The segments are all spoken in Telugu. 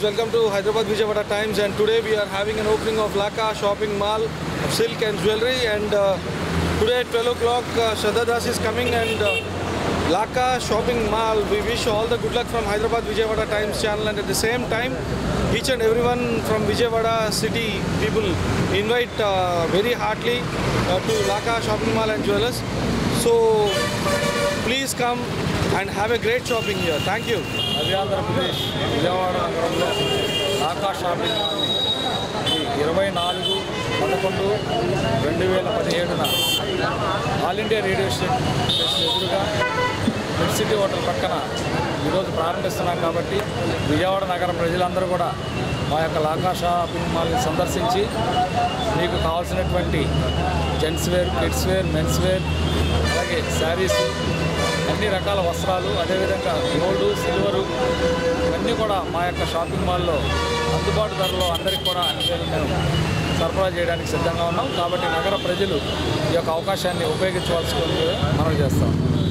welcome to Hyderabad Vijayawada Times and today we are having an opening of Laka shopping mall of silk and jewelry and uh, today at 12 o'clock uh, Shraddha Das is coming and uh, Laka shopping mall we wish all the good luck from Hyderabad Vijayawada Times channel and at the same time each and everyone from Vijayawada city people invite uh, very heartily uh, to Laka shopping mall and jewelers so please come and have a great shopping here thank you నవ్య ఆంధ్రప్రదేశ్ విజయవాడ నగరంలో ఆకాశ షాపింగ్ మాల్ని ఈ ఇరవై నాలుగు పదకొండు రెండు వేల పదిహేడున all India radio station station ఎదురుగా మిడ్ సిటీ హోటల్ పక్కన ఈరోజు ప్రారంభిస్తున్నాం కాబట్టి విజయవాడ నగర ప్రజలందరూ కూడా మా యొక్క లాకా షాపింగ్ మాల్ని సందర్శించి మీకు కావాల్సినటువంటి gents wear kids wear mens wear అలాగే శారీస్ అన్ని రకాల వస్త్రాలు అదేవిధంగా గోల్డ్ సిల్వరు ఇవన్నీ కూడా మా యొక్క షాపింగ్ మాల్లో అందుబాటు ధరలో అందరికీ కూడా అన్ని వేలు మేము సరఫరా చేయడానికి సిద్ధంగా ఉన్నాం కాబట్టి నగర ప్రజలు ఈ యొక్క అవకాశాన్ని ఉపయోగించవలసి మనం చేస్తాం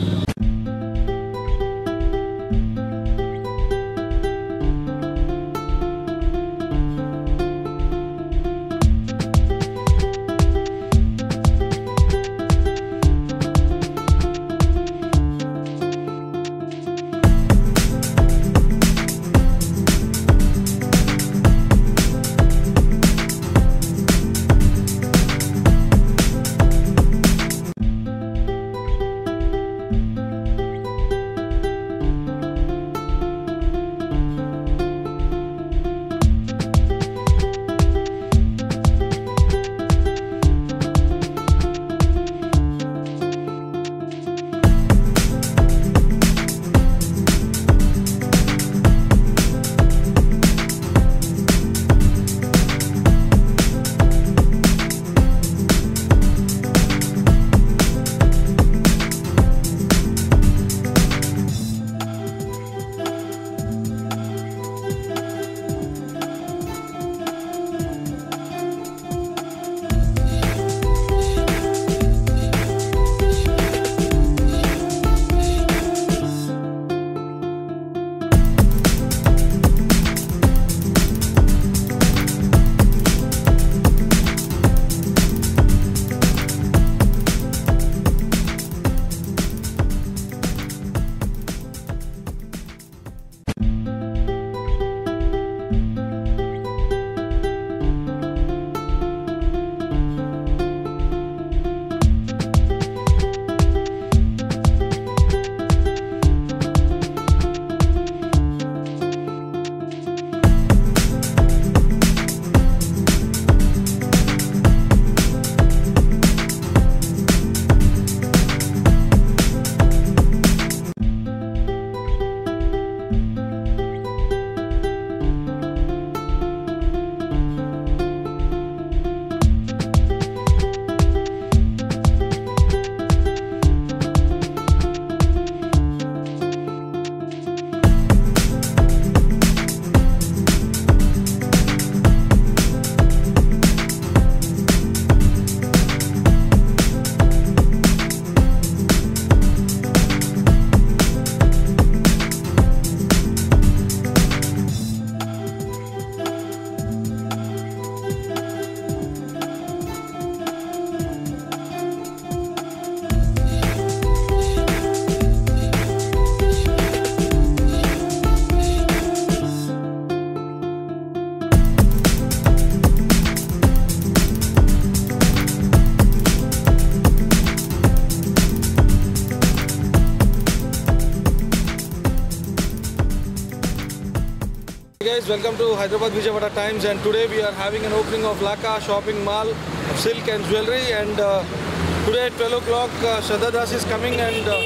Hey guys, welcome to Hyderabad Vijayawada Times and today we are having an opening of Laka shopping mall of silk and jewelry and uh, today at 12 o'clock uh, Shraddha Das is coming and uh,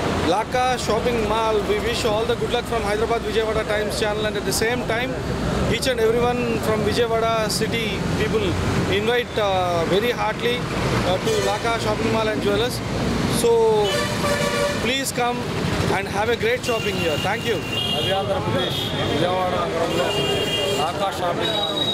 Laka shopping mall we wish all the good luck from Hyderabad Vijayawada Times channel and at the same time each and everyone from Vijayawada city people invite uh, very heartily uh, to Laka shopping mall and jewelers so please come and have a great shopping here thank you నవ్య ఆంధ్రప్రదేశ్ విజయవాడ నగరంలో ఆకాశ షాపింగ్ మాల్ని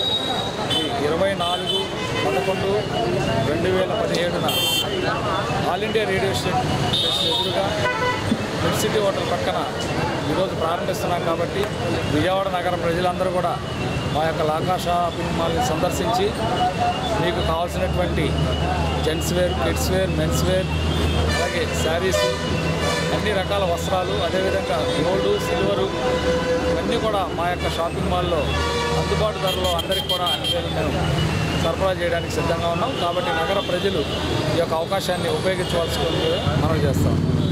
ఈ ఇరవై నాలుగు పదకొండు రెండు వేల పదిహేడున all India radio station station ఎదురుగా మిడ్ సిటీ హోటల్ పక్కన ఈరోజు ప్రారంభిస్తున్నాం కాబట్టి విజయవాడ నగర ప్రజలందరూ కూడా మా యొక్క లాకా షాపింగ్ మాల్ని సందర్శించి మీకు కావాల్సినటువంటి gents wear kids wear mens wear అలాగే శారీస్ అన్ని రకాల వస్త్రాలు అదేవిధంగా గోల్డ్ సిల్వరు ఇవన్నీ కూడా మా యొక్క షాపింగ్ మాల్లో అందుబాటు ధరలో అందరికీ కూడా అన్ని వేలు మేము సరఫరా చేయడానికి సిద్ధంగా ఉన్నాం కాబట్టి నగర ప్రజలు ఈ యొక్క అవకాశాన్ని ఉపయోగించవలసి మనం చేస్తాం